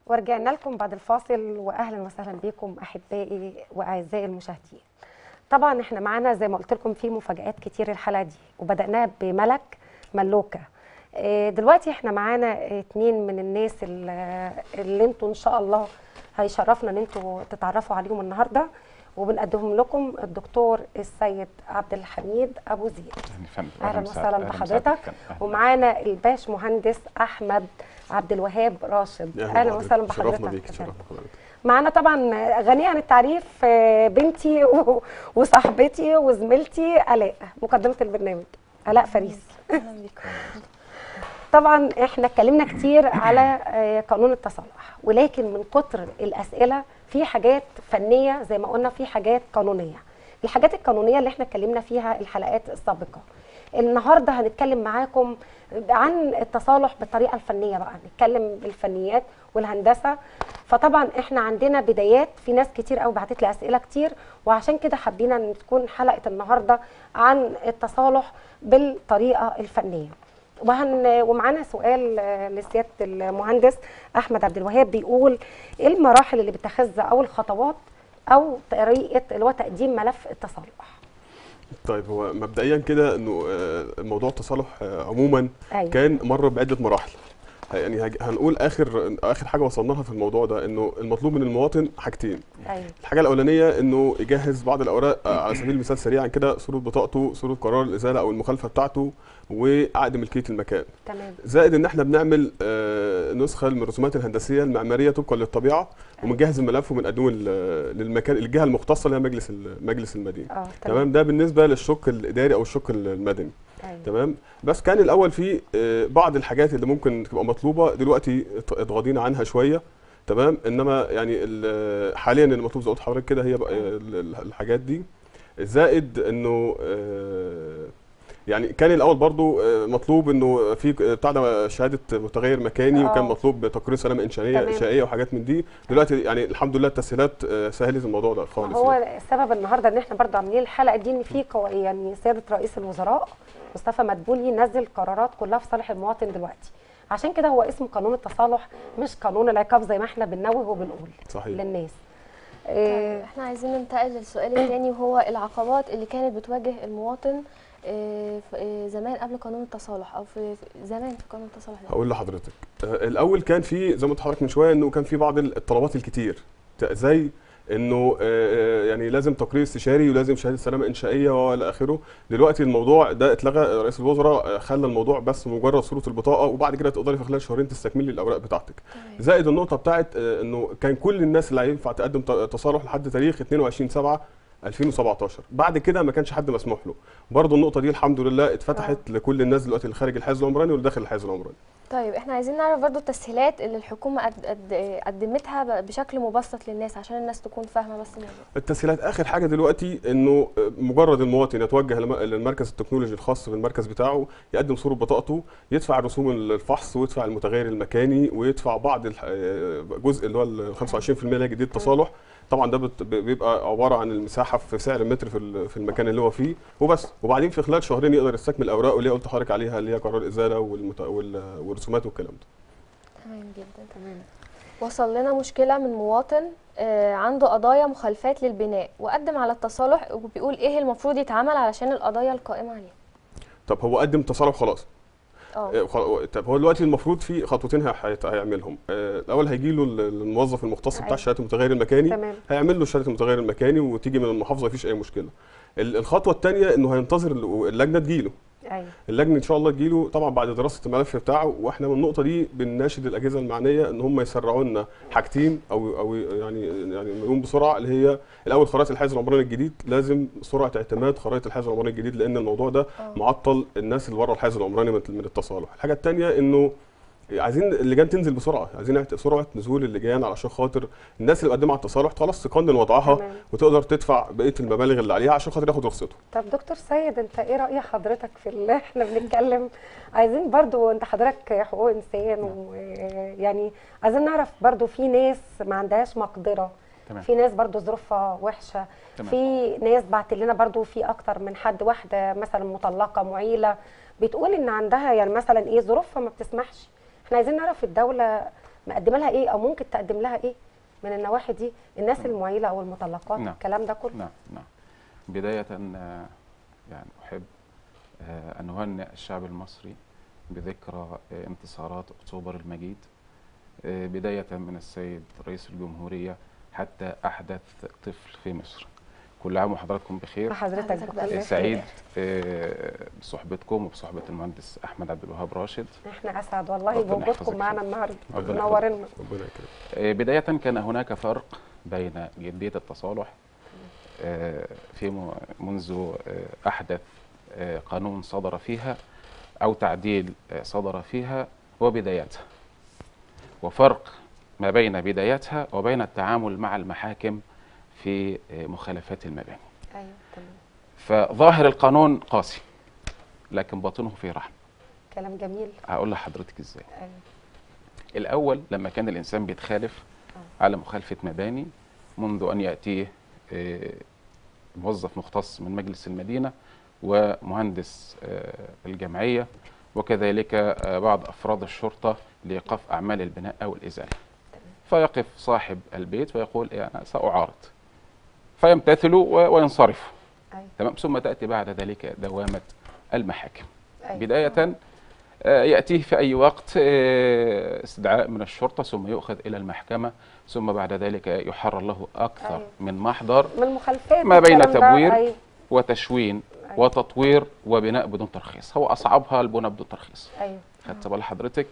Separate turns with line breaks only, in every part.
ورجعنا لكم بعد الفاصل واهلا وسهلا بكم احبائي واعزائي المشاهدين. طبعا احنا معانا زي ما قلت لكم في مفاجات كتير الحلقه دي وبداناها بملك ملوكه. آه، دلوقتي احنا معانا اتنين من الناس اللي, اللي انتوا ان شاء الله هيشرفنا ان انتوا تتعرفوا عليهم النهارده وبنقدمهم لكم الدكتور السيد عبد الحميد ابو زيد.
يعني فندم
اهلا وسهلا
أهلاً
بحضرتك
فندم. أهلاً.
ومعانا الباش مهندس احمد عبد الوهاب راشد اهلا وسهلا بحضرتك
شرفنا بيك
يا
شرفنا
فندم.
حضرتك
معانا طبعا غنية عن التعريف آه، بنتي و- وصاحبتي وزميلتي الاء مقدمه البرنامج الاء فريس
اهلا بيكم
طبعا احنا اتكلمنا كتير على آه، قانون التصالح ولكن من كتر الاسئله في حاجات فنيه زي ما قلنا في حاجات قانونيه الحاجات القانونيه اللي احنا اتكلمنا فيها الحلقات السابقه النهارده هنتكلم معاكم عن التصالح بالطريقه الفنيه بقى نتكلم بالفنيات والهندسه فطبعا احنا عندنا بدايات في ناس كتير قوي بعتت لي اسئله كتير وعشان كده حبينا ان تكون حلقه النهارده عن التصالح بالطريقه الفنيه وهن ومعانا سؤال آه، لسياده المهندس احمد عبد الوهاب بيقول ايه المراحل اللي بتتخذها او الخطوات او طريقه اللي هو تقديم ملف التصالح
طيب هو مبدئيا كده انه آه، موضوع التصالح آه، عموما
أيوة.
كان مر بعده مراحل يعني هج- هنقول اخر اخر حاجه وصلنا لها في الموضوع ده انه المطلوب من المواطن حاجتين
ايوه
الحاجه الاولانيه انه يجهز بعض الاوراق آه، على سبيل المثال سريعا كده صوره بطاقته صوره قرار الازاله او المخالفه بتاعته وعقد ملكيه المكان
تمام
زائد ان احنا بنعمل آه، نسخه من الرسومات الهندسيه المعماريه طبقا للطبيعه وبنجهز الملف وبنقدمه لل- للمكان الجهه المختصه اللي هي مجلس ال- مجلس المدينه
اه
تمام ده بالنسبه للشق الاداري او الشق المدني
أيوة.
تمام بس كان الاول في آه، بعض الحاجات اللي ممكن تبقى مطلوبه دلوقتي ات- اتغاضينا عنها شويه تمام انما يعني ال- حاليا اللي مطلوب زي ما قلت لحضرتك كده هي بقى ال- ال- الحاجات دي زائد انه آه، يعني كان الاول برضو آه، مطلوب انه في بتاع ده شهاده متغير مكاني
آه.
وكان مطلوب تقرير سلامه انشائيه
تمام.
انشائيه وحاجات من دي دلوقتي يعني الحمد لله التسهيلات آه، سهلت الموضوع ده خالص
هو
يعني.
السبب النهارده ان احنا برضه عاملين الحلقه دي ان في قوا- يعني سياده رئيس الوزراء مصطفى مدبولي نزل قرارات كلها في صالح المواطن دلوقتي عشان كده هو اسمه قانون التصالح مش قانون العقاب زي ما احنا بننوه وبنقول
صحيح
للناس
طيب
إيه
احنا عايزين ننتقل للسؤال الثاني وهو العقبات اللي كانت بتواجه المواطن آه، في- آه، زمان قبل قانون التصالح او في في- زمان في قانون التصالح ده
هقول لحضرتك آه، الاول كان في زي ما قلت لحضرتك من شويه انه كان في بعض الطلبات الكتير ت- زي انه آه، آه، يعني لازم تقرير استشاري ولازم شهاده سلامه انشائيه والى اخره دلوقتي الموضوع ده اتلغى رئيس الوزراء آه، خلى الموضوع بس مجرد صوره البطاقه وبعد كده تقدري في خلال شهرين تستكملي الاوراق بتاعتك
تمام.
زائد النقطه بتاعت آه، انه كان كل الناس اللي هينفع تقدم ت- تصالح لحد تاريخ 22 7 2017 بعد كده ما كانش حد مسموح له برضه النقطه دي الحمد لله اتفتحت لكل الناس دلوقتي اللي خارج الحيز العمراني واللي داخل الحيز العمراني
طيب احنا عايزين نعرف برضو التسهيلات اللي الحكومه قد قد قدمتها ب- بشكل مبسط للناس عشان الناس تكون فاهمه بس الموضوع
التسهيلات اخر حاجه دلوقتي انه مجرد المواطن يتوجه لم- للمركز التكنولوجي الخاص بالمركز بتاعه يقدم صوره بطاقته يدفع رسوم الفحص ويدفع المتغير المكاني ويدفع بعض الح- جزء اللي هو ال 25% اللي هي جديد التصالح طبعا ده بت- بيبقى عباره عن المساحه في سعر المتر في ال- في المكان اللي هو فيه وبس وبعدين في خلال شهرين يقدر يستكمل اوراقه اللي قلت لحضرتك عليها اللي هي قرار الازاله والمت... وال- والرسومات والكلام ده
تمام جدا تمام وصل لنا مشكله من مواطن آه، عنده قضايا مخالفات للبناء وقدم على التصالح وبيقول ايه المفروض يتعمل علشان القضايا القائمه عليه
طب هو قدم تصالح خلاص
اه
آه، خ- طب هو دلوقتي المفروض في خطوتين هي- هيت- هيعملهم آه، الاول هيجي له ال- الموظف المختص
أيوة.
بتاع شهاده المتغير المكاني
تمام
هيعمل له شهاده المتغير المكاني وتيجي من المحافظه مفيش اي مشكله ال- الخطوه الثانيه انه هينتظر ال- اللجنه تجيله
ايوه
اللجنه ان شاء الله تجيله طبعا بعد دراسه الملف بتاعه واحنا من النقطه دي بنناشد الاجهزه المعنيه ان هم يسرعوا لنا حاجتين او او يعني يعني نقوم بسرعه اللي هي الاول خرائط الحيز العمراني الجديد لازم سرعه اعتماد خرائط الحيز العمراني الجديد لان الموضوع ده
آه.
معطل الناس اللي بره الحيز العمراني من من التصالح الحاجه الثانيه انه عايزين اللجان تنزل بسرعه عايزين اعت- سرعه نزول اللجان علشان خاطر الناس اللي مقدمه على التصالح خلاص تقنن وضعها
تمام.
وتقدر تدفع بقيه المبالغ اللي عليها عشان خاطر ياخد رخصته
طب دكتور سيد انت ايه راي حضرتك في اللي احنا بنتكلم عايزين برضو انت حضرتك حقوق انسان ويعني عايزين نعرف برضو في ناس ما عندهاش مقدره
تمام
في ناس برضو ظروفها وحشه
تمام.
في ناس بعت لنا برضو في اكتر من حد واحده مثلا مطلقه معيله بتقول ان عندها يعني مثلا ايه ظروفها ما بتسمحش احنا عايزين نعرف الدوله مقدمه لها ايه او ممكن تقدم لها ايه من النواحي دي الناس المعيله او المطلقات
نعم.
الكلام ده كله
نعم نعم بداية آه، يعني أحب آه، أن أهنئ الشعب المصري بذكرى آه، انتصارات أكتوبر المجيد آه، بداية من السيد رئيس الجمهورية حتى أحدث طفل في مصر كل عام وحضراتكم بخير
حضرتك
حضرتك
بكل
بألف
خير.
سعيد آه، بصحبتكم وبصحبة المهندس أحمد عبد الوهاب راشد
احنا اسعد والله
ربنا
بوجودكم
يحفظك.
معانا النهارده
ربنا
منورنا
ربنا يكرمك
آه، بداية كان هناك فرق بين جدية التصالح آه، في م- منذ آه، أحدث آه، قانون صدر فيها أو تعديل آه، صدر فيها وبدايتها وفرق ما بين بدايتها وبين التعامل مع المحاكم في آه، مخالفات المباني
ايوه تمام
فظاهر القانون قاسي لكن باطنه فيه رحمة
كلام جميل
هقول لحضرتك ازاي
ايوه
الأول لما كان الإنسان بيتخالف على مخالفة مباني منذ أن يأتيه آه، موظف مختص من مجلس المدينة ومهندس آه، الجمعية وكذلك آه، بعض أفراد الشرطة لإيقاف أعمال البناء أو الإزالة فيقف صاحب البيت ويقول إيه أنا سأعارض فيمتثلوا و- وينصرفوا
ايوه
تمام ثم تأتي بعد ذلك دوامة المحاكم
أيوة.
بداية آه، يأتيه في أي وقت آه، استدعاء من الشرطة ثم يؤخذ إلى المحكمة ثم بعد ذلك يحرر له أكثر
أيوة.
من محضر
من المخالفات
ما بين
والكلام ده،
تبوير
ايوه
وتشوين
أيوة.
وتطوير وبناء بدون ترخيص هو أصعبها البناء بدون ترخيص
ايوه
خدت بال حضرتك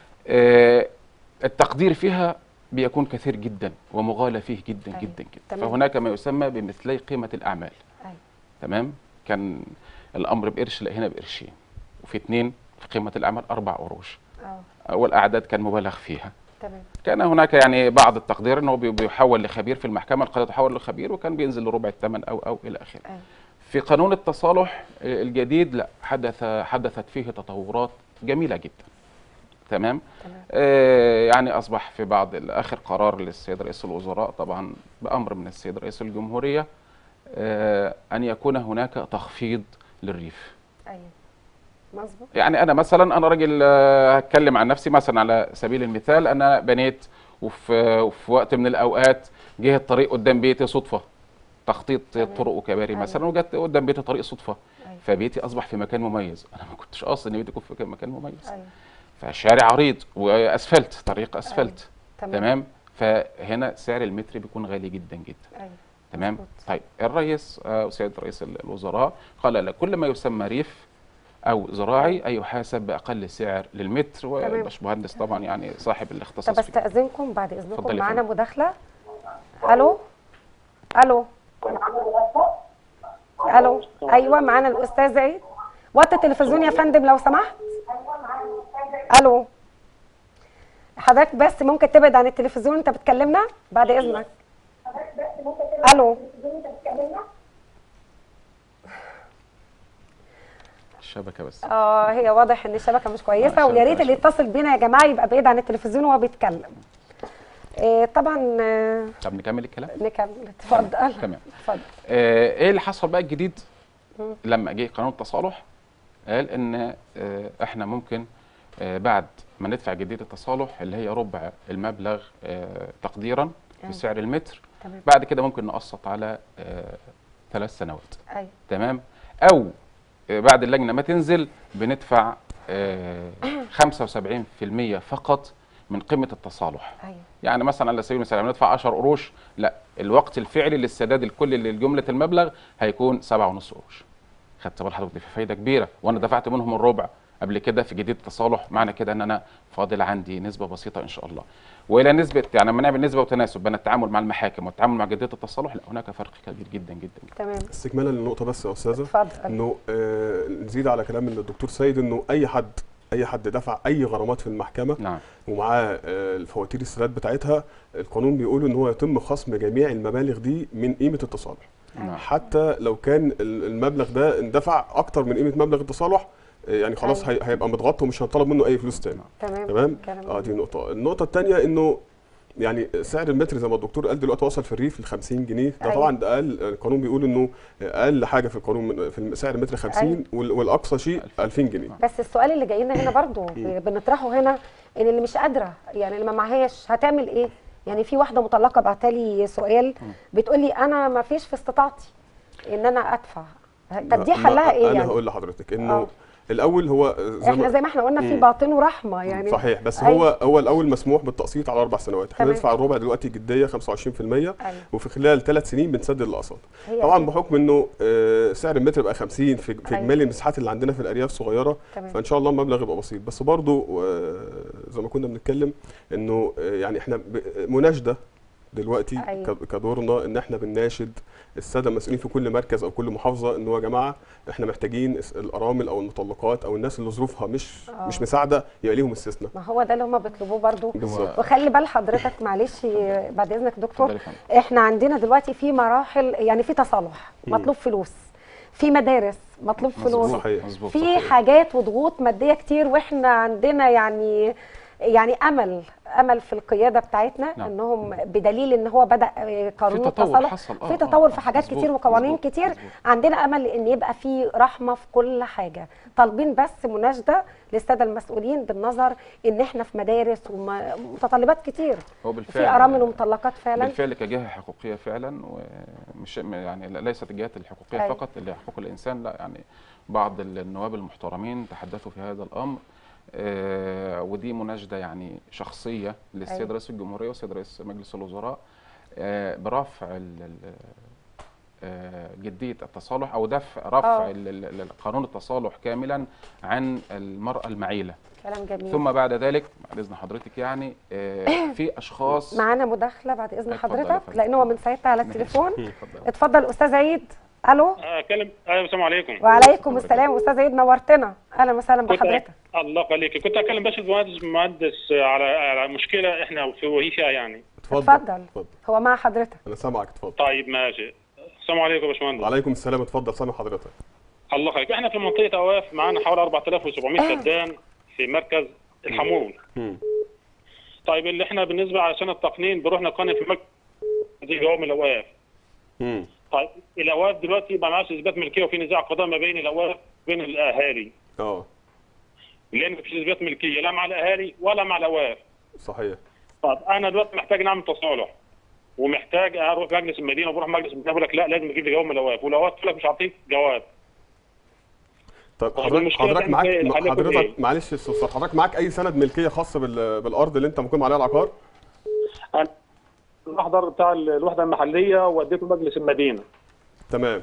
آه، التقدير فيها بيكون كثير جدا ومغالى فيه جدا
أيوة.
جدا جدا
تمام.
فهناك ما يسمى بمثلي قيمة الأعمال
ايوه
تمام كان الامر بقرش لا هنا بقرشين وفي اتنين في قيمه الاعمال اربع قروش
اه
والاعداد كان مبالغ فيها
تمام
كان هناك يعني بعض التقدير انه بي- بيحول لخبير في المحكمه القضيه تحول لخبير وكان بينزل لربع الثمن او او الى اخره
ايوه
في قانون التصالح آه، الجديد لا حدث حدثت فيه تطورات جميله جدا تمام
تمام
آه، يعني اصبح في بعض اخر قرار للسيد رئيس الوزراء طبعا بامر من السيد رئيس الجمهوريه آه، ان يكون هناك تخفيض للريف
ايوه مظبوط
يعني انا مثلا انا راجل آه، هتكلم عن نفسي مثلا على سبيل المثال انا بنيت وفي, وفي وقت من الاوقات جه الطريق قدام بيتي صدفه تخطيط
تمام.
طرق وكباري
أيوة.
مثلا وجت قدام بيتي طريق صدفه
ايوه
فبيتي اصبح في مكان مميز انا ما كنتش قاصد ان بيتي يكون في مكان مميز
ايوه
فالشارع عريض واسفلت طريق اسفلت
تمام
تمام فهنا سعر المتر بيكون غالي جدا جدا
ايوه
تمام
مظبوط.
طيب الرئيس آه، وسيد رئيس الوزراء قال لا كل ما يسمى ريف او زراعي اي يحاسب باقل سعر للمتر
تمام.
والباشمهندس طبعا يعني صاحب
طب
الاختصاص فيه.
استاذنكم بعد اذنكم
اتفضلي يا
معانا
فندم.
مداخله الو الو الو ايوه معانا الاستاذ عيد وطي التلفزيون يا فندم لو سمحت الو حضرتك بس ممكن تبعد عن التلفزيون انت بتكلمنا بعد اذنك الو
الشبكه بس
اه هي واضح ان الشبكه مش كويسه
آه،
ويا ريت
الشبكة
اللي
مش
يتصل بينا يا جماعه يبقى بعيد عن التلفزيون وهو بيتكلم إيه طبعا آه،
طب نكمل الكلام
نكمل اتفضل
تمام
اتفضل
آه، ايه اللي حصل بقى الجديد لما جه قانون التصالح قال ان آه، احنا ممكن آه، بعد ما ندفع جديد التصالح اللي هي ربع المبلغ آه، تقديرا
أيوة.
في سعر المتر
تمام
بعد كده ممكن نقسط على آه، ثلاث سنوات
ايوه
تمام او آه، بعد اللجنه ما تنزل بندفع آه، 75% فقط من قيمه التصالح
ايوه
يعني مثلا على سبيل المثال لما ندفع 10 قروش لا الوقت الفعلي للسداد الكلي لجمله المبلغ هيكون 7.5 قروش خدت بال حضرتك دي في فايده كبيره وانا دفعت منهم الربع قبل كده في جديد التصالح معنى كده ان انا فاضل عندي نسبه بسيطه ان شاء الله والى نسبه يعني لما نعمل نسبه وتناسب بين التعامل مع المحاكم والتعامل مع جديه التصالح لا هناك فرق كبير جدا جدا, جدا.
تمام
استكمالا للنقطه بس يا استاذه
اتفضل
انه آه نزيد على كلام الدكتور سيد انه اي حد اي حد دفع اي غرامات في المحكمه
نعم
ومعاه آه، الفواتير السداد بتاعتها القانون بيقول ان هو يتم خصم جميع المبالغ دي من قيمه التصالح
نعم
حتى لو كان ال- المبلغ ده اندفع اكتر من قيمه مبلغ التصالح آه، يعني خلاص هي- هيبقى متغطى ومش هنطلب منه اي فلوس تاني
تمام
تمام
كلام
اه دي
جميل.
نقطه النقطه الثانيه انه يعني سعر المتر زي ما الدكتور قال دلوقتي وصل في الريف ل 50 جنيه ده
أيوة.
طبعا ده اقل القانون بيقول انه اقل حاجه في القانون من- في سعر المتر 50 وال- والاقصى شيء 2000 جنيه
بس السؤال اللي جاي لنا هنا برضو بنطرحه هنا ان اللي مش قادره يعني اللي ما معهاش هتعمل ايه يعني في واحده مطلقه بعتلي سؤال بتقول لي انا ما فيش في استطاعتي ان انا ادفع طب دي
ما-
حلها
ما-
ايه
انا
يعني
هقول لحضرتك انه
آه.
الاول هو زي
احنا زي ما احنا قلنا في
مم.
باطن ورحمه يعني
صحيح بس
أيوة.
هو هو الاول مسموح بالتقسيط على اربع سنوات احنا
تمام.
بندفع الربع دلوقتي جديه 25%
أيوة.
وفي خلال ثلاث سنين بنسدد الاقساط
هي
طبعا
دي.
بحكم انه آه، سعر المتر بقى 50 في في
أيوة.
اجمالي المساحات اللي عندنا في الارياف صغيره
تمام.
فان شاء الله المبلغ يبقى بسيط بس برضو آه، زي ما كنا بنتكلم انه آه، يعني احنا ب- مناشده دلوقتي
أيوة.
ك- كدورنا ان احنا بنناشد الساده المسؤولين في كل مركز او كل محافظه ان هو يا جماعه احنا محتاجين الس- الارامل او المطلقات او الناس اللي ظروفها مش
آه.
مش مساعده يبقى ليهم استثناء
ما هو ده اللي هم بيطلبوه برضو
بالظبط.
وخلي بال حضرتك معلش بعد اذنك يا دكتور
اتفضلي يا فندم.
احنا عندنا دلوقتي في مراحل يعني في تصالح مطلوب فلوس في مدارس مطلوب
مظبوط.
فلوس
صحيح.
مظبوط
في
صحيح.
حاجات وضغوط ماديه كتير واحنا عندنا يعني يعني امل امل في القياده بتاعتنا
نعم.
انهم بدليل ان هو بدا آه، قانون
في تطور
التصالح
حصل. آه،
في
آه،
تطور
آه،
في حاجات
مظبوط،
كتير وقوانين
مظبوط،
كتير
مظبوط.
عندنا امل ان يبقى في رحمه في كل حاجه طالبين بس مناشده للساده المسؤولين بالنظر ان احنا في مدارس ومتطلبات كتير
هو بالفعل
في ارامل ومطلقات فعلا
بالفعل كجهه حقوقيه فعلا ومش يعني ليست الجهات الحقوقيه
أيوة.
فقط اللي هي حقوق الانسان لا يعني بعض النواب المحترمين تحدثوا في هذا الامر آه ودي مناشده يعني شخصيه للسيد
أيوة.
رئيس الجمهوريه والسيد رئيس مجلس الوزراء آه برفع ال- ال- آه، جديه التصالح او دفع رفع
آه.
ال- ال- ال- قانون التصالح كاملا عن المراه المعيله
كلام جميل
ثم بعد ذلك بعد اذن حضرتك يعني آه، في اشخاص
معانا مداخله بعد اذن
اتفضل يا
حضرتك
فندم.
لان هو من ساعتها على التليفون
اتفضل.
اتفضل استاذ عيد الو
اتكلم ايوه السلام عليكم
وعليكم السلام استاذ عيد نورتنا اهلا وسهلا
كنت
بحضرتك
الله يخليك كنت اتكلم بس المهندس مهندس على على مشكله احنا في وهي فيها يعني
اتفضل
اتفضل.
اتفضل
هو مع حضرتك
انا سامعك اتفضل
طيب ماشي السلام عليكم يا باشمهندس
وعليكم السلام اتفضل سامع حضرتك
الله يخليك احنا في منطقه اواف معانا حوالي 4700 فدان في مركز الحمول
مم.
طيب اللي احنا بالنسبه عشان التقنين بنروح نقنن في مركز دي يوم الاواف
مم.
طيب الاواف دلوقتي ما معاش اثبات ملكيه وفي نزاع قضاء ما بين الاواف وبين الاهالي
اه
لان مفيش اثبات ملكيه لا مع الاهالي ولا مع الاواف
صحيح
طب انا دلوقتي محتاج نعمل تصالح ومحتاج اروح مجلس المدينه وبروح مجلس المدينه بقول لك لا لازم تجيب لي جواب من الاواف والاواف تقول لك مش هعطيك جواب
طيب
طب
حضرتك
المشكلة
حضرتك
ده
معاك
إزاي؟
مع-
الحل يكون
حضرتك
إيه؟
معلش يا استاذ صالح، حضرتك معاك اي سند ملكيه خاصه بال- بالارض اللي انت مقيم عليها العقار؟
انا المحضر بتاع الوحده المحليه وديته مجلس المدينه
تمام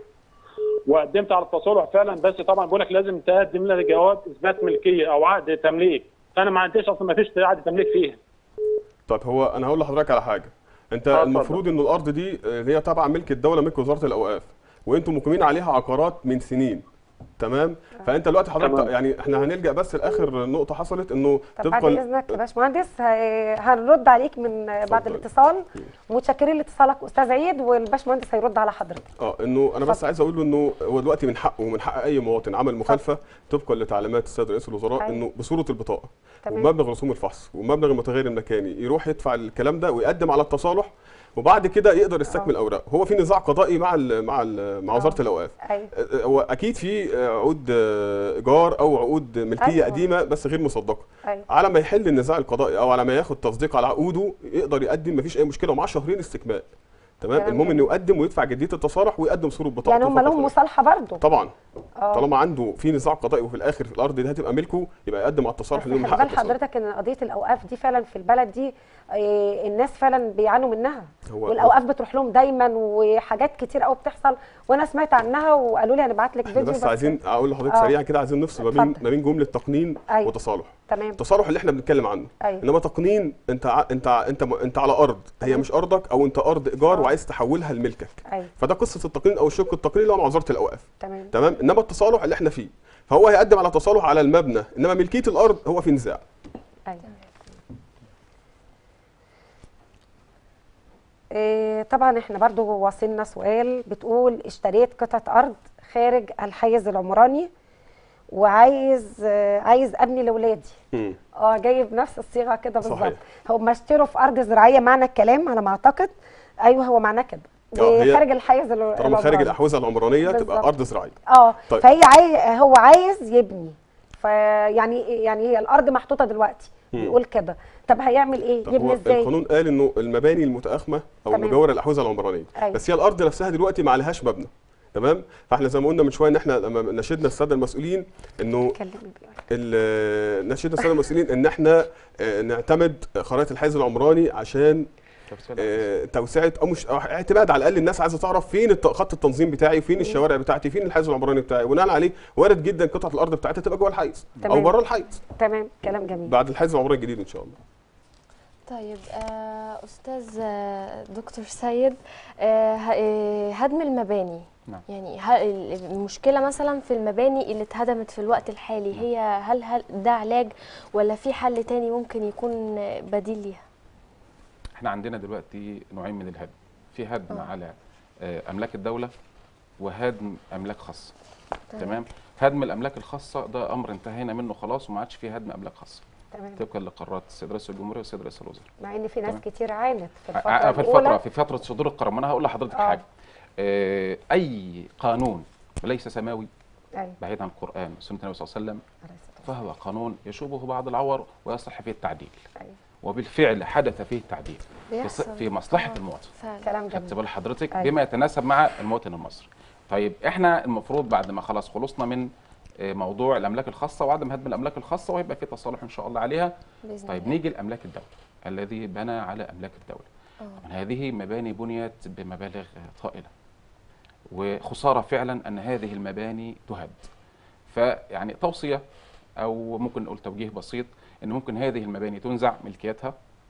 وقدمت على التصالح فعلا بس طبعا بقول لك لازم تقدم لنا جواب اثبات ملكيه او عقد تمليك انا ما عنديش اصلا ما فيش عقد تمليك فيها
طيب هو انا هقول لحضرتك على حاجه انت
اه، اتفضل.
المفروض ان الارض دي آه، اللي هي تبع ملك الدوله ملك وزاره الاوقاف وانتم مقيمين عليها عقارات من سنين تمام فانت دلوقتي حضرتك
تمام.
يعني احنا هنلجا بس لاخر نقطه حصلت انه
طب بعد
طبقا
اذنك يا باشمهندس ه- هنرد عليك من بعد
اتفضل.
الاتصال متشكرين لاتصالك استاذ عيد والباشمهندس هيرد على حضرتك
اه انه انا بس
اتفضل.
عايز اقول له انه هو دلوقتي من حقه ومن حق اي مواطن عمل مخالفه طبقا لتعليمات السيد رئيس الوزراء
أيوة.
انه بصوره البطاقه
تمام.
ومبلغ رسوم الفحص ومبلغ المتغير المكاني يروح يدفع الكلام ده ويقدم على التصالح وبعد كده يقدر يستكمل الاوراق هو في نزاع قضائي مع ال مع ال مع وزاره الاوقاف
ايوه
آه، هو اكيد في آه، عقود آه، ايجار او عقود ملكيه
أيوة.
قديمه بس غير مصدقه
ايوه
على ما يحل النزاع القضائي او على ما ياخد تصديق على عقوده يقدر يقدم مفيش اي مشكله ومعاه شهرين استكمال تمام
كلام
المهم انه
جميل.
يقدم ويدفع جديه التصالح ويقدم صوره بطاقته
يعني هم
فقط
لهم
لا.
مصالحه برضه
طبعا
اه
طالما عنده في نزاع قضائي وفي الاخر الارض دي هتبقى ملكه يبقى يقدم على التصالح
بس
لانه من
خلي
حق
بال
التصالح
حضرتك ان قضيه الاوقاف دي فعلا في البلد دي آه، الناس فعلا بيعانوا منها
هو-
والاوقاف بتروح لهم دايما وحاجات كتير قوي بتحصل وانا سمعت عنها وقالوا لي هنبعت لك
احنا
فيديو
بس عايزين اقول لحضرتك
آه.
سريعا كده عايزين نفصل ما بين
اتفضل.
ما بين جمله تقنين
أيوة.
وتصالح
تمام
التصالح اللي احنا بنتكلم عنه
أيوة.
انما تقنين انت ع- انت ع- انت م- انت على ارض هي
تمام.
مش ارضك او انت ارض ايجار
آه.
وعايز تحولها لملكك
ايوه
فده قصه التقنين او الشق التقنين اللي هو مع وزاره الاوقاف
تمام
تمام انما التصالح اللي احنا فيه فهو هيقدم على تصالح على المبنى انما ملكيه الارض هو في نزاع
ايوه إيه طبعا احنا برضو واصلنا سؤال بتقول اشتريت قطعة ارض خارج الحيز العمراني وعايز آه، عايز ابني لاولادي
مم.
اه جايب نفس الصيغه كده
صحيح.
بالظبط هم اشتروا في ارض زراعيه معنى الكلام على ما اعتقد ايوه هو معناه كده
آه، هي
وخارج الحيز ال-
طالما خارج
العمراني.
الاحوزه العمرانيه تبقى
بالظبط.
ارض زراعيه
اه
طيب.
فهي عاي... هو عايز يبني فيعني يعني هي الارض محطوطه دلوقتي
مم.
بيقول كده طب هيعمل ايه
طب
يبني
هو
ازاي
القانون قال انه المباني المتاخمه او
تمام.
المجاوره للاحوزه العمرانيه
أيوة.
بس هي الارض نفسها دلوقتي ما عليهاش مبنى تمام فاحنا زي ما قلنا من شويه ان احنا لما نشدنا الساده المسؤولين انه
كلمني بيقول.
ال- نشدنا الساده المسؤولين ان احنا آه، نعتمد خرائط الحيز العمراني عشان آه، توسعه او مش أو اعتماد على الاقل الناس عايزه تعرف فين الت- خط التنظيم بتاعي فين الشوارع بتاعتي فين الحيز العمراني بتاعي وبناء عليه وارد جدا قطعه الارض بتاعتها تبقى جوه الحيز او
تمام.
بره الحيز
تمام كلام جميل
بعد الحيز العمراني الجديد ان شاء الله
طيب آه، استاذ آه، دكتور سيد آه، ه- آه، هدم المباني
نعم.
يعني ه- ال- المشكله مثلا في المباني اللي اتهدمت في الوقت الحالي هي هل هل ده علاج ولا في حل تاني ممكن يكون آه، بديل ليها
احنا عندنا دلوقتي نوعين من الهدم في هدم على آه، املاك الدوله وهدم املاك خاصه تمام هدم الاملاك الخاصه ده امر انتهينا منه خلاص وما عادش فيه هدم املاك خاصه
تمام
طبقا لقرارات السيد رئيس الجمهوريه والسيد رئيس الوزراء
مع ان في ناس
تمام.
كتير عانت في الفتره
ع- في
الاولى
الفتره في فتره صدور القرار ما انا هقول لحضرتك
آه.
حاجه آه، اي قانون ليس سماوي
ايوه
بعيد عن القران وسنه النبي صلى الله عليه وسلم
عليه الصلاة
فهو قانون يشوبه بعض العور ويصلح فيه التعديل
والسلام. أيوة.
وبالفعل حدث فيه التعديل في ص-
بيحصل.
في مصلحه
آه.
المواطن
فعلا
كلام
خدت
جميل
بال حضرتك
أيوة.
بما يتناسب مع المواطن المصري طيب احنا المفروض بعد ما خلاص خلصنا من آه، موضوع الاملاك الخاصه وعدم هدم الاملاك الخاصه وهيبقى في تصالح ان شاء الله عليها
باذن
طيب
الله
نيجي لاملاك الدوله الذي بنى على املاك الدوله
آه.
طبعاً هذه مباني بنيت بمبالغ آه، طائله وخساره فعلا ان هذه المباني تهد فيعني توصيه او ممكن نقول توجيه بسيط ان ممكن هذه المباني تنزع ملكيتها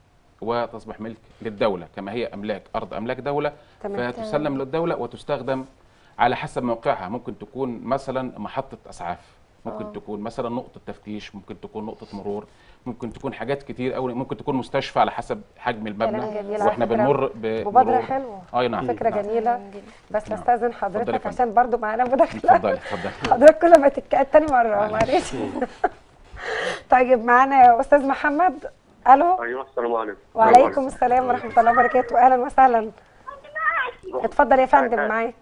وتصبح ملك للدوله كما هي املاك ارض املاك دوله
تمام.
فتسلم للدوله وتستخدم على حسب موقعها ممكن تكون مثلا محطه اسعاف ممكن
آه.
تكون مثلا نقطه تفتيش ممكن تكون نقطه مرور ممكن تكون حاجات كتير قوي ممكن تكون مستشفى على حسب حجم
كلام
المبنى
جميل على
واحنا
فكرة.
بنمر بمرور
مبادره حلوه
اي نعم
فكره
نعم.
جميله
تمام جدا.
بس
نعم.
استاذن
اتفضلي يا
حضرتك
فندم.
عشان برضو معانا مداخله
اتفضلي اتفضلي
حضرتك كل ما تتكلم تاني مره
معلش.
معلش طيب معانا استاذ محمد الو
ايوه السلام عليكم
وعليكم السلام ورحمه الله وبركاته اهلا وسهلا اتفضل يا فندم معاك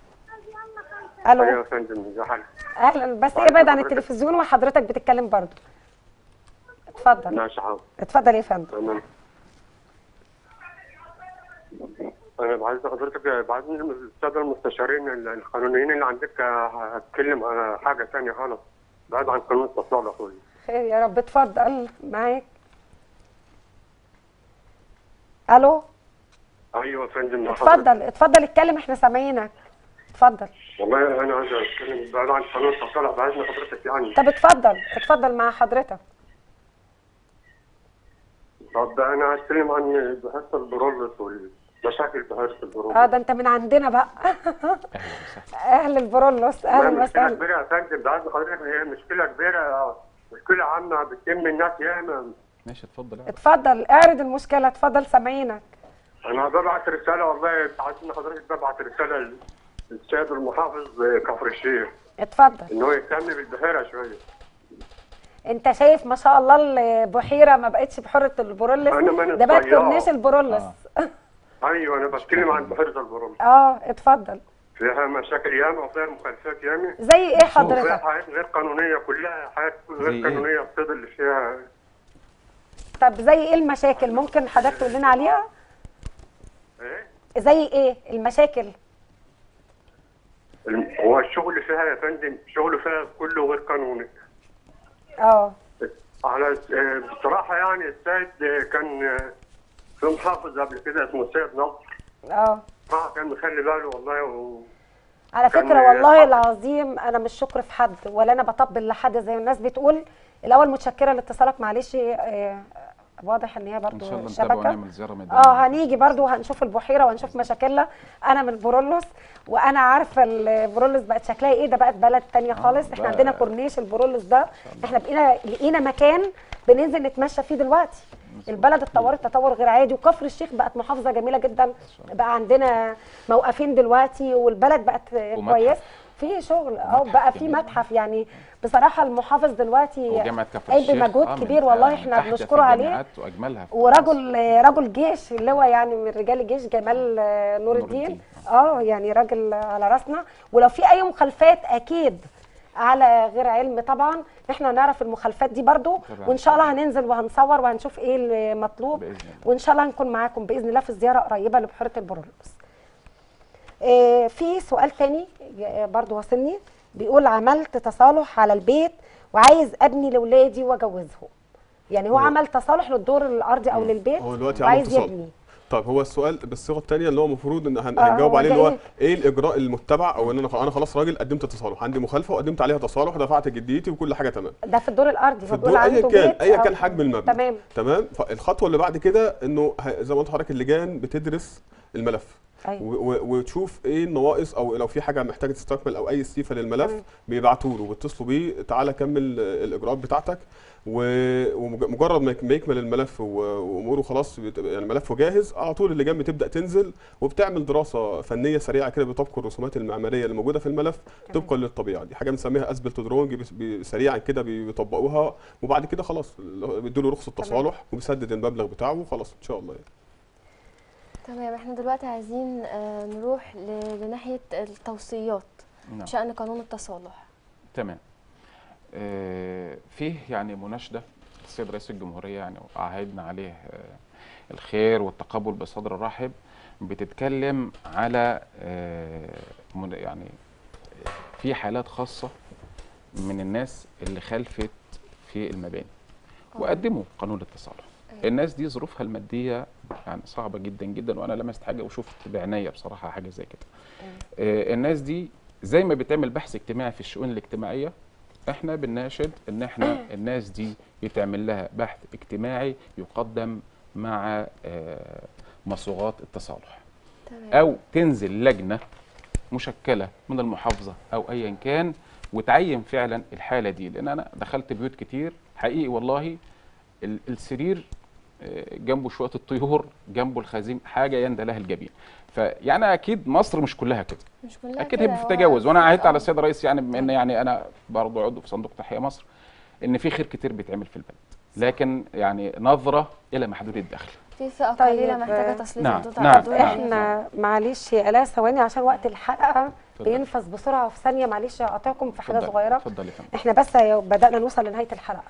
ايوه
الو
يا فندم ازي حضرتك
اهلا بس ابعد عن التلفزيون وحضرتك بتتكلم برضو اتفضل
ماشي حاضر
اتفضل يا فندم
تمام انا بعد حضرتك بعد الساده المستشارين القانونيين اللي عندك هتكلم على حاجه ثانيه خالص بعد عن قانون التصالح وال-
خير يا رب اتفضل معاك الو
ايوه يا فندم
اتفضل اتفضل اتكلم احنا سامعينك اتفضل
والله انا عايز اتكلم بعد عن قانون التصالح بعد إذن حضرتك يعني
طب اتفضل اتفضل مع حضرتك
طب انا هتكلم عن بحث البرولس والمشاكل بحث البرولس
اه ده انت من عندنا بقى
اهلا وسهلا
اهل البرولوس اهلا
مشكلة
وسهلا
كبيرة يا فندم بعد حضرتك هي مشكلة كبيرة مشكلة عامة بتتم الناس ياما
ماشي اتفضل
اتفضل اعرض المشكله اتفضل سامعينك
أنا ببعت رسالة والله عايزين حضرتك ببعت رسالة للسيد المحافظ كفر الشيخ
اتفضل
إن هو يهتم بالبحيرة شوية
انت شايف ما شاء الله البحيره ما بقتش بحيره البرولس
أنا من
ده بقت
الطيار.
كورنيش البرولس
أيوه أنا بتكلم عن بحيرة البرول
اه اتفضل
فيها مشاكل ياما وفيها مخالفات ياما
زي ايه
وفيها
حضرتك
حاجات غير قانونية كلها حاجات
زي
غير
إيه؟
قانونية بتضل اللي فيها
طب زي ايه المشاكل ممكن حضرتك تقول لنا عليها
إيه؟
زي ايه المشاكل
الم- هو الشغل فيها يا فندم شغل فيها كله غير قانوني
اه
على آه، بصراحة يعني السيد آه، كان آه، في محافظ قبل كده اسمه السيد نصر
اه
اه كان مخلي باله والله و...
على
كان
فكره والله
حق.
العظيم انا مش شكر في حد ولا انا بطبل لحد زي الناس بتقول الاول متشكره لاتصالك معلش آه، واضح ان هي
ان
برضو
شاء الله نتابع
الشبكه
ونعمل زياره ميدانيه
اه هنيجي برضو هنشوف البحيره وهنشوف مشاكلها انا من برولوس وانا عارفه البرولوس بقت شكلها ايه ده بقت بلد تانية خالص احنا
بقى-
عندنا كورنيش البرولوس ده احنا بقينا لقينا مكان بننزل نتمشى فيه دلوقتي البلد اتطورت تطور غير عادي وكفر الشيخ بقت محافظه جميله جدا بقى عندنا موقفين دلوقتي والبلد بقت
ومتحف.
كويس في شغل اه بقى في
جميل.
متحف يعني بصراحه المحافظ دلوقتي
وجامعه كفر
قايم
الشيخ
بمجهود
آه، من-
كبير والله
من
احنا
أحدث
بنشكره عليه.
الجامعات واجملها في
ورجل رجل جيش اللي هو يعني من رجال الجيش جمال آه، نور
نور
الدين
الدين.
اه يعني راجل على راسنا ولو في اي مخالفات اكيد على غير علم طبعا احنا نعرف المخالفات دي برضو
طبعاً.
وان شاء الله هننزل وهنصور وهنشوف ايه المطلوب
بإذن الله.
وان شاء الله هنكون معاكم باذن الله في زياره قريبه لبحيره البرولوس آه، في سؤال تاني آه، برضو وصلني بيقول عملت تصالح على البيت وعايز ابني لاولادي واجوزهم يعني هو
هو-
عمل تصالح للدور الارضي او للبيت
هو دلوقتي عمل
وعايز
تصالح.
يبني
طيب هو السؤال بالصيغه الثانيه اللي هو المفروض ان هن-
آه،
هنجاوب
هو
عليه اللي هو
جاي-
ايه الاجراء المتبع او ان انا انا خلاص راجل قدمت تصالح عندي مخالفه وقدمت عليها تصالح ودفعت جديتي وكل حاجه تمام
ده في الدور الارضي
في
هو بيقول
الدور ايا
عنده
كان
بيت
ايا
أو-
كان حجم المبنى
تمام
تمام فالخطوه اللي بعد كده انه ه- زي ما قلت لحضرتك اللجان بتدرس الملف
ايوه
و- و- وتشوف ايه النواقص او لو في حاجه محتاجه تستكمل او اي استيفه للملف
تمام.
بيبعتوا له بيتصلوا بيه تعالى كمل آه، الاجراءات بتاعتك و- ومجرد ما يك- ما يكمل الملف و- واموره خلاص بت- يعني ملفه جاهز على طول اللجان بتبدا تنزل وبتعمل دراسه فنيه سريعه كده بيطبقوا الرسومات المعماريه اللي موجوده في الملف
تمام.
طبقا للطبيعه دي حاجه بنسميها اسبلت درونج بس- بي- سريعا كده بيطبقوها وبعد كده خلاص بيدوا له رخصه
تمام.
تصالح وبيسدد المبلغ بتاعه وخلاص ان شاء الله يعني.
تمام احنا دلوقتي عايزين آه، نروح ل- لناحية التوصيات
نعم.
بشأن قانون التصالح
تمام آه، فيه يعني مناشده السيد رئيس الجمهوريه يعني عهدنا عليه آه، الخير والتقبل بصدر رحب بتتكلم على آه، من- يعني في حالات خاصه من الناس اللي خلفت في المباني وقدموا قانون التصالح
أيوة.
الناس دي ظروفها الماديه يعني صعبه جدا جدا وانا لمست حاجه وشفت بعناية بصراحه حاجه زي كده آه، الناس دي زي ما بتعمل بحث اجتماعي في الشؤون الاجتماعيه احنا بنناشد ان احنا الناس دي يتعمل لها بحث اجتماعي يقدم مع آه، مصوغات التصالح
تمام
او تنزل لجنه مشكله من المحافظه او ايا كان وتعين فعلا الحاله دي لان انا دخلت بيوت كتير حقيقي والله ال- السرير آه، جنبه شويه الطيور جنبه الخزين حاجه يندى لها الجبين فيعني اكيد مصر مش كلها كده
مش كلها
اكيد
كده،
هي في
هو
تجاوز وانا عهدت على
آه.
السيد الرئيس يعني بما ان يعني انا برضه عضو في صندوق تحيا مصر ان في خير كتير بيتعمل في البلد لكن يعني نظره الى محدود الدخل
في فئة
طيب،
قليلة محتاجة
آه،
تسليط
نعم،
الضوء
نعم،
الضوء
نعم.
عليها.
احنا معلش يا الاء ثواني عشان وقت الحلقه
اتفضل.
بينفذ بسرعه في ثانيه معلش اقاطعكم في حاجه
اتفضل-
صغيره
اتفضل يا فندم
احنا بس بدانا نوصل لنهايه الحلقه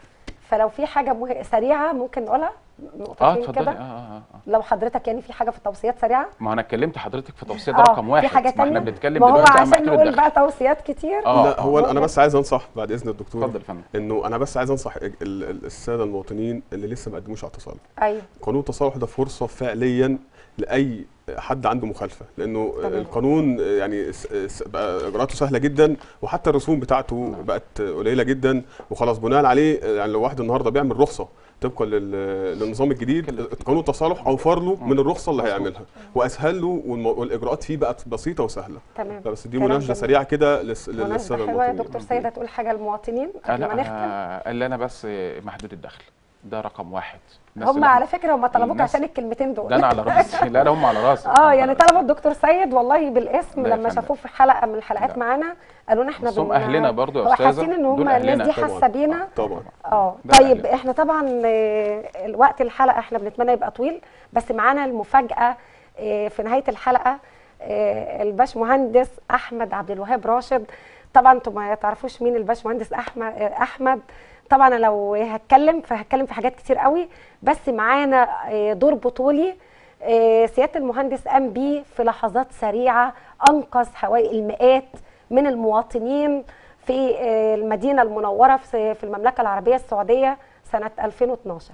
فلو في حاجه مه... سريعه ممكن نقولها
اه
نقطتين
اتفضلي
كده
اه اه اه
لو حضرتك يعني في حاجه في التوصيات سريعه
ما انا كلمت حضرتك في توصيه
آه،
رقم واحد
في حاجه
ما احنا
تانية
بنتكلم
ما هو
دلوقتي عن
عشان
محدود
نقول
الدخل
بقى توصيات كتير
اه
لا هو انا
ممكن.
بس عايز انصح بعد اذن الدكتور
اتفضل يا فندم
انه انا بس عايز انصح ال- ال- الساده المواطنين اللي لسه ما قدموش على التصالح
ايوه
قانون التصالح ده فرصه فعليا لاي حد عنده مخالفه لانه
تمام.
القانون يعني س- س- بقى اجراءاته سهله جدا وحتى الرسوم بتاعته بقت قليله جدا وخلاص بناء عليه يعني لو واحد النهارده بيعمل رخصه طبقا لل- للنظام الجديد قانون التصالح اوفر له من الرخصه اللي
مظبوط.
هيعملها واسهل له والم- والاجراءات فيه بقت بسيطه وسهله
تمام
فبس دي
كلام
مناقشه
جميل.
سريعه كده للس- للساده
مناسبه حلوه
المواطنين
دكتور سيد هتقول حاجه للمواطنين قبل ما
انا
نختم
آه، اللي انا بس محدود الدخل ده رقم واحد الناس
هم
اللي
على فكره هم طلبوك
الناس-
عشان الكلمتين دول
ده انا على راسي لا لا هم على راسي
اه
هم
يعني
على
طلبوا الدكتور سيد والله بالاسم
لا يا
لما
فندم.
شافوه في حلقه من الحلقات
لا.
معانا قالوا لنا احنا
بس هم أهلنا برضو يا
هو
أستاذة،
حاسين ان هم
دول
الناس
أهلنا
دي
طبعاً.
حاسه بينا
طبعا
اه
ده
طيب
أهلنا.
احنا طبعا آه، الوقت الحلقه احنا بنتمنى يبقى طويل بس معانا المفاجاه آه، في نهايه الحلقه آه، الباش مهندس احمد عبد الوهاب راشد طبعا انتم ما تعرفوش مين الباش مهندس احمد آه، احمد طبعا أنا لو هتكلم فهتكلم في حاجات كتير قوي بس معانا آه، دور بطولي آه، سياده المهندس قام بيه في لحظات سريعه انقذ حوالي المئات من المواطنين في آه، المدينه المنوره في في المملكه العربيه السعوديه سنه 2012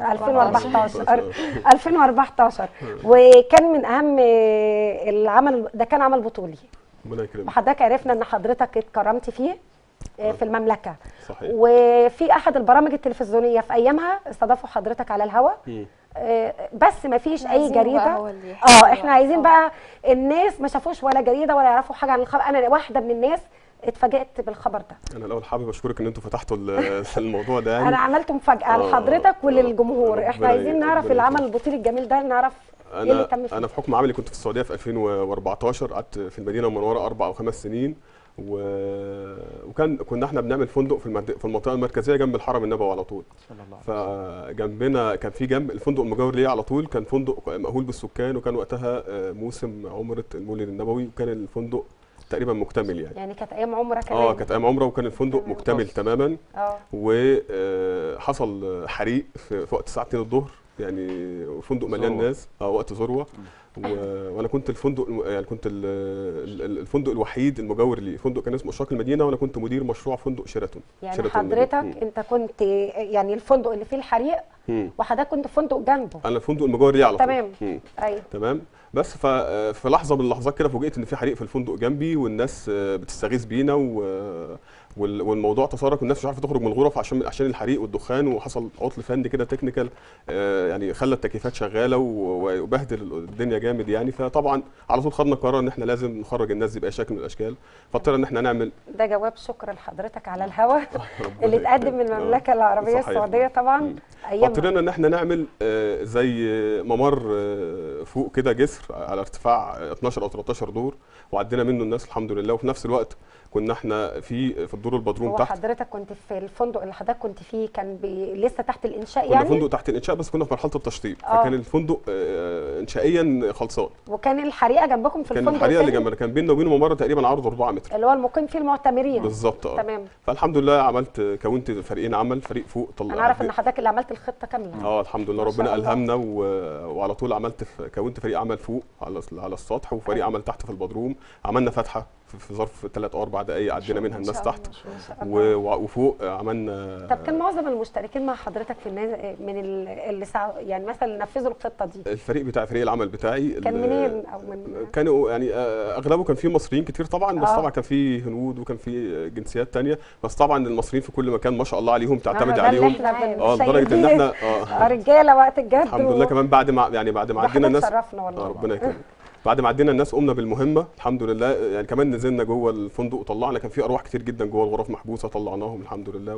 2014 2014 وكان من اهم آه، العمل ده كان عمل بطولي
ربنا يكرمك
وحضرتك عرفنا ان حضرتك اتكرمت فيه آه، في المملكه
صحيح
وفي احد البرامج التلفزيونيه في ايامها استضافوا حضرتك على الهواء
مم.
آه، بس ما فيش اي
عايزينه بقى
جريده
هو اللي يحكي
اه
دلوقتي.
احنا عايزين
آه.
بقى الناس ما شافوش ولا جريده ولا يعرفوا حاجه عن الخبر انا واحده من الناس اتفاجئت بالخبر ده
انا الاول حابب اشكرك ان انتوا فتحتوا ال- الموضوع ده يعني
انا عملت مفاجاه
آه،
لحضرتك وللجمهور
ربنا
احنا عايزين
ي-
نعرف
ربنا
العمل
يكرمك.
البطولي الجميل ده نعرف ايه اللي تم
انا
فيه
انا في حكم عملي كنت في السعوديه في 2014 قعدت في المدينه المنوره اربع او خمس سنين و... وكان كنا احنا بنعمل فندق في المد... في المنطقه المركزيه جنب الحرم النبوي على طول
صلى الله عليه وسلم.
فجنبنا كان في جنب الفندق المجاور ليه على طول كان فندق مأهول بالسكان وكان وقتها آه، موسم عمره المولد النبوي وكان الفندق تقريبا مكتمل يعني
يعني كانت ايام عمره كمان
اه كانت ايام عمره وكان الفندق
تمام.
مكتمل تماما
اه
وحصل حريق في في وقت الساعه 2 الظهر يعني فندق مليان
ذروة.
ناس اه وقت ذروه و- وانا كنت الفندق يعني كنت ال- ال- الفندق الوحيد المجاور لي فندق كان اسمه اشراق المدينه وانا كنت مدير مشروع فندق شيراتون
يعني
شيراتون
حضرتك
المدينة.
انت كنت يعني الفندق اللي فيه الحريق
مم.
وحضرتك كنت فندق جنبه
انا الفندق المجاور لي على طول
تمام.
مم.
ايوه
تمام بس ف- في لحظه من اللحظات كده فوجئت ان في حريق في الفندق جنبي والناس آه، بتستغيث بينا و- وال- والموضوع تسارع والناس مش عارفه تخرج من الغرف عشان عشان الحريق والدخان وحصل عطل فني كده تكنيكال يعني خلى التكييفات شغاله و- وبهدل الدنيا جامد يعني فطبعا على طول خدنا قرار ان احنا لازم نخرج الناس دي باي شكل من الاشكال فاضطرينا ان احنا نعمل
ده جواب شكر لحضرتك على الهوا
ربنا
اللي اتقدم من
يكرمك.
المملكه العربيه
صحيح.
السعوديه طبعا
مم.
ايام
فاضطرينا ان احنا نعمل آه، زي ممر آه، فوق كده جسر على ارتفاع 12 او 13 دور وعدينا منه الناس الحمد لله وفي نفس الوقت كنا احنا في في الدور البدروم
هو
تحت
حضرتك كنت في الفندق اللي حضرتك كنت فيه كان بي... لسه تحت الانشاء
كنا
يعني
فندق تحت الانشاء بس كنا في مرحله التشطيب
آه.
فكان الفندق آه، انشائيا خلصان
وكان الحريقه جنبكم في
كان
الفندق
الحريقه اللي
التاني
جنبنا كان بيننا وبينه ممر تقريبا عرضه 4 متر
اللي هو المقيم فيه المعتمرين
بالظبط اه
تمام
فالحمد لله عملت كونت فريقين عمل فريق فوق طلع
انا عارف ان حضرتك اللي عملت الخطه كامله
اه الحمد لله
ما شاء
ربنا
الله.
الهمنا و... وعلى طول عملت في... كونت فريق عمل فوق على على السطح وفريق
أيوة.
عمل تحت في البدروم عملنا فتحه في, في ظرف 3 او 4 دقائق عدينا منها
إن
الناس
شاء
تحت
الله، إن شاء
و...
الله.
و- وفوق عملنا
طب كان معظم المشتركين مع حضرتك في الناس من ال- اللي سع... يعني مثلا اللي نفذوا الخطه دي
الفريق بتاع فريق العمل بتاعي
كان
ال-
منين او من
كانوا يعني آه، اغلبه كان فيه مصريين كتير طبعا بس
آه.
طبعا كان فيه هنود وكان فيه جنسيات تانية بس طبعا المصريين في كل مكان ما شاء الله عليهم تعتمد
ده اللي
عليهم
احنا بن-
اه لدرجه ان
شايفين.
احنا
آه،
اه
رجاله وقت الجد
الحمد لله كمان بعد ما يعني بعد ما عدينا الناس
شرفنا
آه،
والله
ربنا يكرمك بعد ما عدينا الناس قمنا بالمهمه الحمد لله يعني كمان نزلنا جوه الفندق وطلعنا كان في ارواح كتير جدا جوه الغرف محبوسه طلعناهم الحمد لله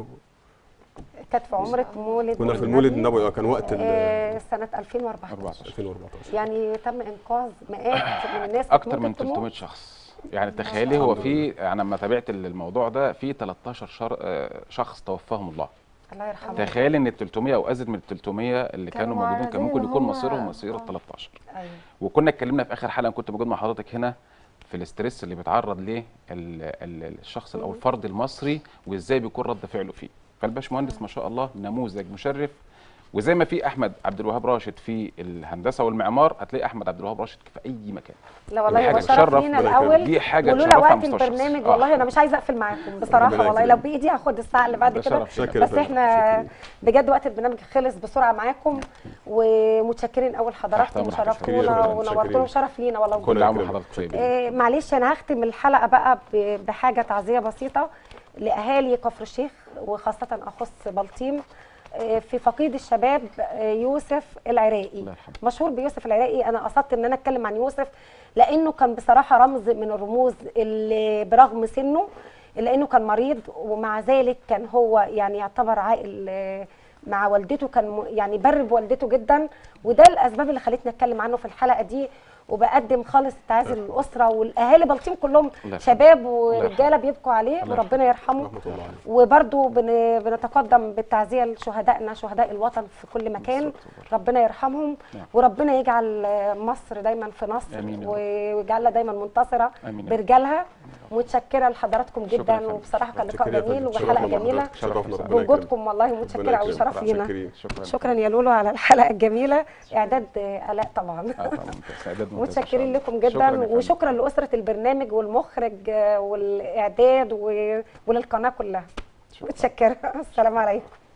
كانت في عمره مولد
كنا في المولد النبوي آه، كان وقت ال
آه، سنه 2014
14
2014
يعني تم انقاذ مئات من الناس كانت
اكتر من
ممكن تموت.
300 شخص يعني تخيلي هو في انا لما تابعت الموضوع ده في 13 شر... آه، شخص توفاهم الله
الله يرحمه
تخيل ان ال 300 او ازيد من ال 300 اللي
كانوا
كانوا موجودين كان
معرضين
ممكن
إن
يكون
هم-
مصيرهم مصير
آه.
ال 13
ايوه
وكنا اتكلمنا في اخر حلقه كنت موجود مع حضرتك هنا في الاسترس اللي بيتعرض ليه ال- ال- الشخص او الفرد المصري وازاي بيكون رد فعله فيه فالباشمهندس ما شاء الله نموذج مشرف وزي ما في احمد عبد الوهاب راشد في الهندسه والمعمار هتلاقي احمد عبد الوهاب راشد في اي مكان
لا والله
دي
هو
حاجة
شرف
تشرف
لينا
ربنا يكرمك.
الاول
دي حاجه
ولولا
تشرفها
وقت
مستشفى.
البرنامج
آه.
والله انا مش عايزه اقفل معاكم بصراحه
ربنا
والله لو
يكرمك.
بايدي هاخد الساعه اللي بعد
ده
كده
شرف
شاكر
بس
يا فندم،
احنا
شاكرين.
بجد وقت البرنامج خلص بسرعه معاكم ومتشكرين اول
تحت
حضراتكم
أمرك يا
وشرفتونا
شكرا،
ونورتونا
شكرين.
وشرف لينا والله
كل
وجودكم.
عام
يكرمك.
وحضرتك طيبين
آه، معلش انا هختم الحلقه بقى ب- بحاجه تعزيه بسيطه لاهالي كفر الشيخ وخاصه اخص بلطيم آه، في فقيد الشباب آه، يوسف العراقي
الله يرحمه.
مشهور بيوسف العراقي انا قصدت ان انا اتكلم عن يوسف لانه كان بصراحه رمز من الرموز اللي برغم سنه الا انه كان مريض ومع ذلك كان هو يعني يعتبر عائل آه، مع والدته كان م- يعني بر بوالدته جدا وده الاسباب اللي خلتني اتكلم عنه في الحلقه دي وبقدم خالص التعازي للاسره والاهالي بلطيم كلهم
الله يرحمه.
شباب
الله
ورجاله بيبكوا عليه
الله
وربنا يرحمه
رحمه الله عليه
وبرضو بن- بنتقدم بالتعزيه لشهدائنا شهداء الوطن في كل مكان ربنا يرحمهم
نعم.
وربنا يجعل مصر دايما في نصر
آمين يا رب.
ويجعلها دايما منتصره
آمين يا رب.
برجالها متشكره لحضراتكم
شكرا يا
جدا
فندم.
وبصراحه كان لقاء
شكرا يا
جميل
فندم.
وحلقه
شرفنا
جميله
بحضرتك. شرفنا ربنا يكرمك.
بوجودكم والله متشكره
ربنا
قوي
يكرمك.
شرف لينا
شاكرين.
شكرا
شكرا يا لولو على الحلقه الجميله اعداد آه، الاء طبعا
آه، طبعاً، استعداد ممتاز ما شاء
متشكرين
الله.
لكم
شكراً
جدا
يا فندم.
وشكرا لاسره البرنامج والمخرج آه، والاعداد و- وللقناه كلها متشكره السلام عليكم